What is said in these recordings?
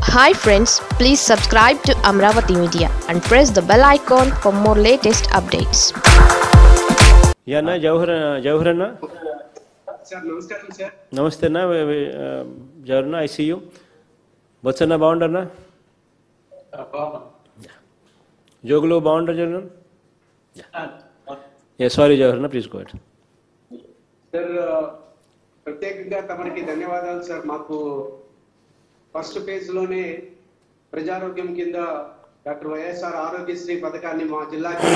Hi friends please subscribe to Amaravati media and press the bell icon for more latest updates యా అన్న జవహర్ జవహర్ అన్న sir నమస్కారం sir నమస్తే అన్న వే- వే- ఆ, జవహర్ అన్న ఐసీయూ బొత్స అన్న బాగుండన్నా జోగులు బాగుంటారు జవహర్ ఏ సారీ జవహర్ అన్న ప్లీజ్ గో సార్ ప్రత్యేకంగా తమరికి ధన్యవాదాలు సార్ మాకు ఫస్ట్ ఫేజ్ లోనే ప్రజారోగ్యం కింద డాక్టర్ వైఎస్ఆర్ ఆరోగ్యశ్రీ పథకాన్ని మా జిల్లాకి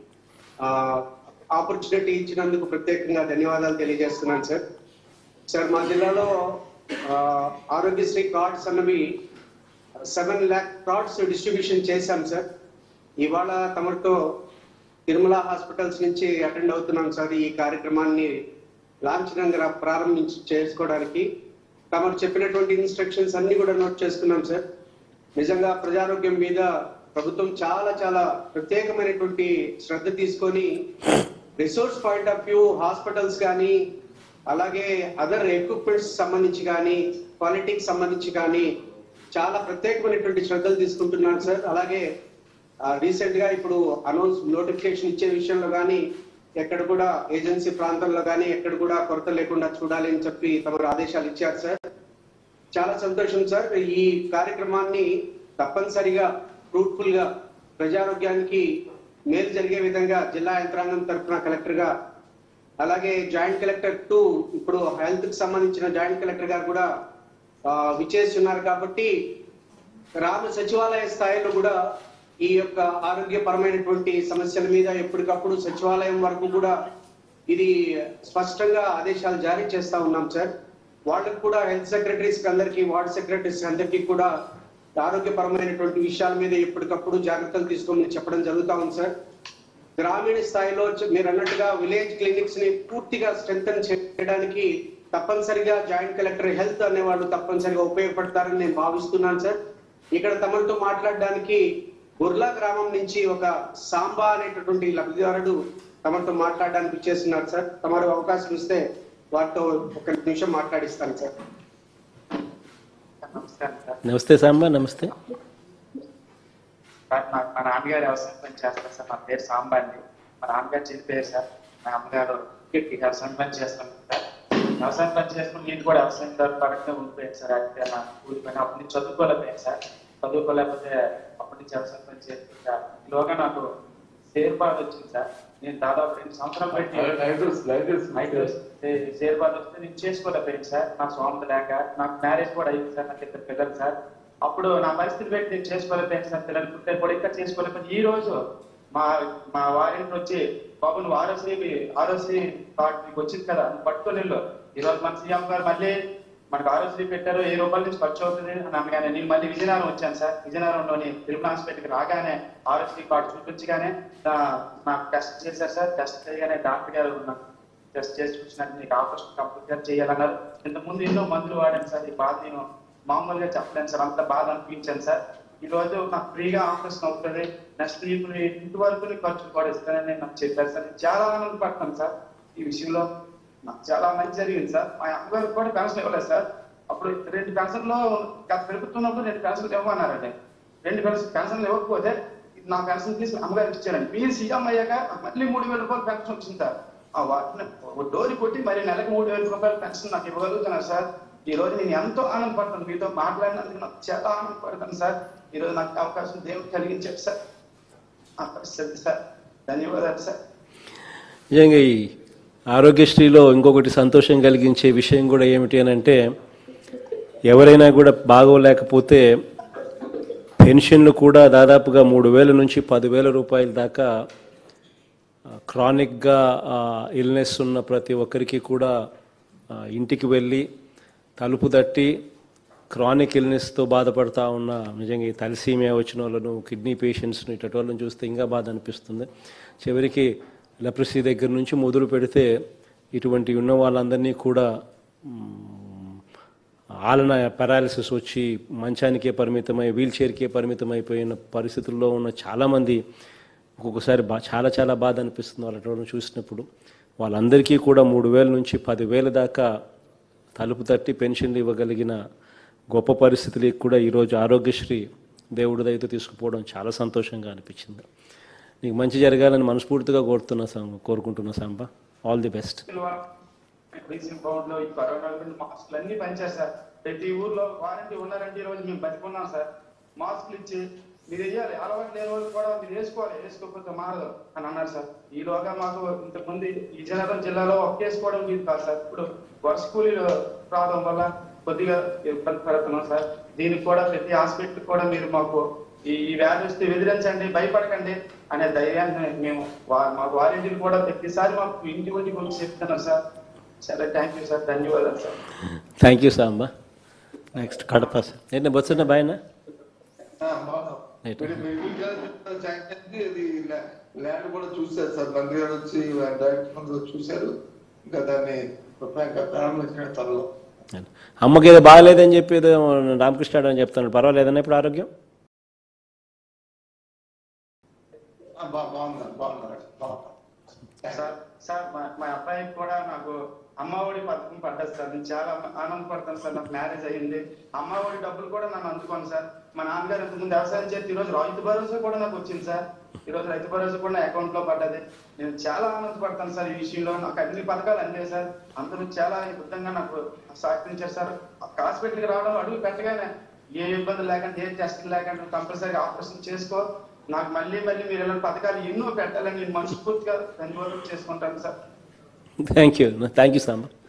ఆపర్చునిటీ ఇచ్చినందుకు ప్రత్యేకంగా ధన్యవాదాలు తెలియజేస్తున్నాను సార్ సార్ మా జిల్లాలో ఆ, ఆరోగ్యశ్రీ కార్డ్స్ అన్నవి సెవెన్ ల్యాక్ కార్డ్స్ డిస్ట్రిబ్యూషన్ చేశాం సార్ ఇవాళ తమరితో తిరుమల హాస్పిటల్స్ నుంచి అటెండ్ అవుతున్నాం సార్ ఈ కార్యక్రమాన్ని లాంఛనంగా ప్రారంభించి చేసుకోవడానికి తమరు చెప్పినటువంటి ఇన్స్ట్రక్షన్స్ అన్ని కూడా నోట్ చేసుకున్నాం సార్ నిజంగా ప్రజారోగ్యం మీద ప్రభుత్వం చాలా చాలా ప్రత్యేకమైనటువంటి శ్రద్ధ తీసుకొని resource point of view hospitals కానీ అలాగే అదర్ ఎక్విప్మెంట్స్ సంబంధించి కానీ క్వాలిటీకి సంబంధించి కానీ చాలా ప్రత్యేకమైనటువంటి శ్రద్ధలు తీసుకుంటున్నాను సార్ అలాగే రీసెంట్ గా ఇప్పుడు అనౌన్స్ నోటిఫికేషన్ ఇచ్చే విషయంలో కానీ ఎక్కడ కూడా ఏజెన్సీ ప్రాంతంలో కానీ ఎక్కడ కూడా కొరత లేకుండా చూడాలి అని చెప్పి తమరు ఆదేశాలు ఇచ్చారు సార్ చాలా సంతోషం సార్ ఈ కార్యక్రమాన్ని తప్పనిసరిగా ఫ్రూట్ఫుల్ గా ప్రజారోగ్యానికి మేలు జరిగే విధంగా జిల్లా యంత్రాంగం తరఫున కలెక్టర్ గా అలాగే జాయింట్ కలెక్టర్ టూ ఇప్పుడు హెల్త్ కి సంబంధించిన జాయింట్ కలెక్టర్ గారు కూడా ఆ, విచ్చేసి ఉన్నారు కాబట్టి రాను సచివాలయ స్థాయిలో కూడా ఈ యొక్క ఆరోగ్యపరమైనటువంటి సమస్యల మీద ఎప్పటికప్పుడు సచివాలయం వరకు కూడా ఇది స్పష్టంగా ఆదేశాలు జారీ చేస్తా ఉన్నాం సార్ వాళ్ళకి కూడా హెల్త్ సెక్రటరీస్ అందరికి వార్డ్ సెక్రటరీస్ అందరికీ కూడా ఆరోగ్యపరమైనటువంటి విషయాల మీద ఎప్పటికప్పుడు జాగ్రత్తలు తీసుకోమని చెప్పడం జరుగుతా ఉంది సార్ గ్రామీణ స్థాయిలో చ- మీరు అన్నట్టుగా విలేజ్ క్లినిక్స్ ని పూర్తిగా స్ట్రెంగ్ చేయడానికి తప్పనిసరిగా జాయింట్ కలెక్టర్ హెల్త్ అనే వాళ్ళు తప్పనిసరిగా ఉపయోగపడతారని నేను భావిస్తున్నాను సార్ ఇక్కడ తమరితో మాట్లాడడానికి బుర్లా గ్రామం నుంచి ఒక సాంబా అనేటటువంటి లబ్ధిదారుడు తమరితో మాట్లాడడానికి ఇచ్చేస్తున్నారు సార్ తమరు అవకాశం ఇస్తే వారితో ఒక నిమిషం మాట్లాడిస్తాను సార్ నమస్కారం సార్ నమస్తే సాంబా నమస్తే సార్ మా మా నాన్నగారు వ్యవసాయం పని చేస్తారు సార్ నా పేరు సాంబా అండి మా నాన్నగారు చనిపోయారు సార్ మా అమ్మగారు ఈ వ్యవసాయం పని చేస్తాను సార్ వ్యవసాయం పని చేసుకుని నేను కూడా వ్యవసాయం ద్వారా పడకనే ఉండిపోయాను సార్ అయితే నా ఊరిపోయిన అప్పటి నుంచి చదువుకోలేకపోయాను సార్ చదువుకోలేకపోతే అప్పటి నుంచి వ్యవసాయం పని చేస్తుంటా ఈలోగా నాకు షేర్ బాధ వచ్చింది సార్ నేను దాదాపు రెండు సంవత్సరాలు పెట్టి అయితే షేర్ బాధ వస్తే నేను చేసుకోలేకపోయాను సార్ నా స్వామి లేక నాకు మ్యారేజ్ కూడా అయింది సార్ నాకు ఇద్దరు పిల్లలు సార్ అప్పుడు నా పరిస్థితి పెట్టి నేను చేసుకోలేకపోయాను సార్ పిల్లలు పుట్టే కూడా ఇంకా చేసుకోలేకపోయాను ఈ రోజు మా మా వారింటి వచ్చి బాబు నువ్వు ఆరోసీ ఆరోసీ కార్డు నీకు వచ్చింది కదా నువ్వు పట్టుకొని వెళ్ళు ఈ రోజు మన సీఎం గారు మళ్ళీ మనకు ఆరోగ్యశ్రీ పెట్టారు ఏ రూపాయల నుంచి ఖర్చు అవుతుంది అని అనగానే నేను మళ్ళీ విజయనగరం వచ్చాను సార్ విజయనగరంలోని తిరుమల హాస్పిటల్కి రాగానే ఆరోగ్యశ్రీ కార్డు చూపించగానే నా- నాకు టెస్ట్ చేశారు సార్ టెస్ట్ చేయగానే డాక్టర్ గారు నాకు టెస్ట్ చేసి చూసినట్టు నీకు ఆపరేషన్ కంప్లీట్ గా చేయాలన్నారు ఇంతకుముందు ఎన్నో మందులు వాడాను సార్ ఈ బాధ నేను మామూలుగా చెప్పలేను సార్ అంత బాధ అనిపించాను సార్ ఈ రోజు నాకు ఫ్రీగా ఆపరేషన్ అవుతుంది నెక్స్ట్ ఇప్పుడు ఇంటి వరకు నీ ఖర్చులు కూడా ఇస్తానని నాకు చెప్పారు సార్ నేను చాలా ఆనందపడతాను సార్ ఈ విషయంలో నాకు చాలా మంచి జరిగింది సార్ మా అమ్మగారికి కూడా పెన్షన్ ఇవ్వలేదు సార్ అప్పుడు రెండు పెన్షన్లో గత పెరుగుతున్నప్పుడు రెండు పెన్షన్లు ఇవ్వమన్నారండి రెండు పెన్షన్ పెన్షన్లు ఇవ్వకపోతే నా పెన్షన్ తీసి అమ్మగారికి ఇచ్చారండి మీరు సీఎం అయ్యాక నాకు మళ్ళీ మూడు వేల రూపాయలు పెన్షన్ వచ్చింది సార్ ఆ వాటిని డోరి కొట్టి మరి నెలకు మూడు వేల రూపాయల పెన్షన్ నాకు ఇవ్వగలుగుతున్నారు సార్ ఈ రోజు నేను ఎంతో ఆనందపడతాను మీతో మాట్లాడినందుకు నాకు చాలా ఆనందపడతాను సార్ ఈ రోజు నాకు అవకాశం దేవుడు కలిగించాడు సార్ ఆ పరిస్థితి సార్ ధన్యవాదాలు సార్ నిజంగా ఈ ఆరోగ్యశ్రీలో ఇంకొకటి సంతోషం కలిగించే విషయం కూడా ఏమిటి అని అంటే ఎవరైనా కూడా బాగోలేకపోతే పెన్షన్లు కూడా దాదాపుగా మూడు వేల నుంచి పదివేల రూపాయల దాకా క్రానిక్గా ఇల్నెస్ ఉన్న ప్రతి ఒక్కరికి కూడా ఆ, ఇంటికి వెళ్ళి తలుపు తట్టి క్రానిక్ ఇల్నెస్తో బాధపడతా ఉన్న నిజంగా ఈ తలసీమియా వచ్చిన వాళ్ళను కిడ్నీ పేషెంట్స్ను ఇటువంటి వాళ్ళని చూస్తే ఇంకా బాధ అనిపిస్తుంది చివరికి లెప్రసీ దగ్గర నుంచి మొదలు పెడితే ఇటువంటి ఉన్న వాళ్ళందరినీ కూడా మ్, ఆలన పారాలిసిస్ వచ్చి మంచానికే పరిమితమై వీల్ చైర్కే పరిమితమైపోయిన పరిస్థితుల్లో ఉన్న చాలామంది ఒక్కొక్కసారి బా చాలా చాలా బాధ అనిపిస్తుంది వాళ్ళ చూసినప్పుడు వాళ్ళందరికీ కూడా మూడు వేల నుంచి పదివేల దాకా తలుపు తట్టి పెన్షన్లు ఇవ్వగలిగిన గొప్ప పరిస్థితులకి కూడా ఈరోజు ఆరోగ్యశ్రీ దేవుడి దయతో తీసుకుపోవడం చాలా సంతోషంగా అనిపించింది నీకు మంచి జరగాలని మనస్ఫూర్తిగా కోరుతున్నా సాంబ కోరుకుంటున్నా Samba all the best bleaching పౌడర్లు ఈ కరోనా గురించి మాస్కులు అన్ని పంచారు సార్ ప్రతి ఊర్లో వారంటీ ఉన్నారంటే ఈ రోజు మేము బతికున్నాం సార్ మాస్కులు ఇచ్చి మీరు వేయాలి అలవాటు లేని వాళ్ళు కూడా మీరు వేసుకోవాలి వేసుకోకపోతే మారదు అని అన్నారు సార్ ఈలోగా మాకు ఇంతకుముందు ఈ విజయనగరం జిల్లాలో ఒక్క వేసుకోవడం లేదు కాదు సార్ ఇప్పుడు వర్ష కూలీలు రావడం వల్ల కొద్దిగా ఇబ్బంది పడుతున్నాం సార్ దీనికి కూడా ప్రతి హాస్పిటల్ కూడా మీరు మాకు ఈ ఈ వ్యాధి వస్తే ఎదిరించండి భయపడకండి అనే ధైర్యాన్ని మేము వా- మా వారంటీలు కూడా ప్రతిసారి మాకు ఇంటి ఇంటికి వచ్చి చెప్తున్నాం సార్ చాలా థ్యాంక్ యూ సార్ ధన్యవాదాలు sir thank you Samba next Kadapa sir ఏంటి బొత్సన్న బాయ్నా Right. మీరు మీ ఊరికే శాంక్షన్కి ఇది ల్యా- ల్యాండ్ కూడా చూశారు సార్ మంత్రి గారు వచ్చి డైరెక్టర్ ముందు చూశారు ఇంకా దాన్ని ఇంకా ప్రారంభించిన త్వరలో అమ్మకి ఏదో బాగాలేదని చెప్పి ఏదో రామకృష్ణ అని చెప్తాను పర్వాలేదన్నా ఇప్పుడు ఆరోగ్యం ఆ, బా- బాగున్నారు బాగున్నారు బాగున్నారు సార్ సార్ మా మా అబ్బాయికి కూడా నాకు అమ్మఒడి పథకం పడ్డది సార్ నేను చాలా ఆనందపడతాను సార్ నాకు మ్యారేజ్ అయ్యింది అమ్మఒడి డబ్బులు కూడా నన్ను అందుకోను సార్ మా నాన్నగారు ఇంతకుముందు వ్యవసాయం చేసి ఈ రోజు రైతు భరోసా కూడా నాకు వచ్చింది సార్ ఈ రోజు రైతు భరోసా కూడా నా అకౌంట్ లో పడ్డది నేను చాలా ఆనందపడతాను సార్ ఈ విషయంలో నాకు అన్ని పథకాలు అందాయి సార్ అందరూ చాలా అద్భుతంగా నాకు సహకరించారు సార్ హాస్పిటల్కి రావడం అడుగు పెట్టగానే ఏ ఇబ్బంది లేకుండా ఏ టెస్ట్ లేకుండా కంపల్సరీ ఆపరేషన్ చేసుకో నాకు మళ్ళీ మళ్ళీ మీరు ఇలాంటి పథకాలు ఎన్నో పెట్టాలని నేను మనస్ఫూర్తిగా ధన్యవాదాలు చేసుకుంటాను sir thank you thank you Samba